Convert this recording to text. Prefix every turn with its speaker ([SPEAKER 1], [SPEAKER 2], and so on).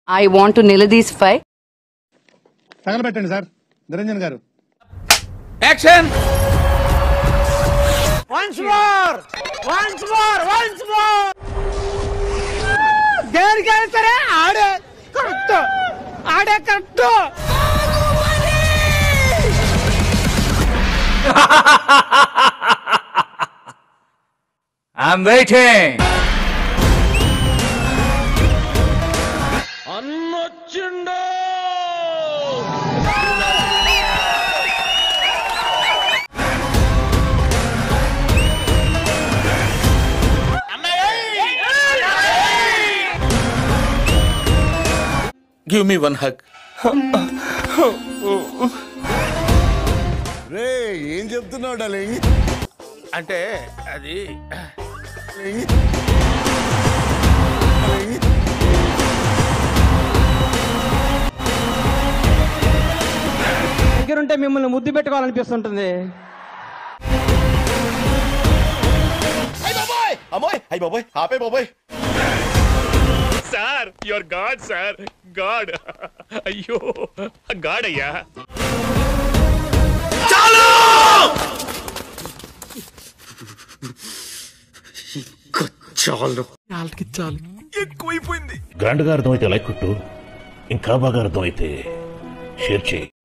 [SPEAKER 1] I want to నిలదీసిఫై
[SPEAKER 2] తగలబెట్టండి sir Niranjan గారు
[SPEAKER 3] action
[SPEAKER 4] once more once more once more దేనికైనా సరే ఆడే కరెక్ట్ ఆడే correct
[SPEAKER 3] I'm waiting
[SPEAKER 5] give me one hug
[SPEAKER 6] రే ఏం చెప్తున్నావు డాలింగ్
[SPEAKER 5] అంటే అది
[SPEAKER 4] దగ్గరుంటే మిమ్మల్ని ముద్దు పెట్టుకోవాలనిపిస్తుంటుంది
[SPEAKER 6] అమ్మాయి అయ్యి బాబోయ్ ఆపే బాబోయ్
[SPEAKER 7] sir your god sir god అయ్యో గాడ్ అయ్యా
[SPEAKER 8] గ్రాండ్గా అర్థమైతే లైక్ కొట్టు ఇంకా బాగా అర్థమైతే షేర్ చేయి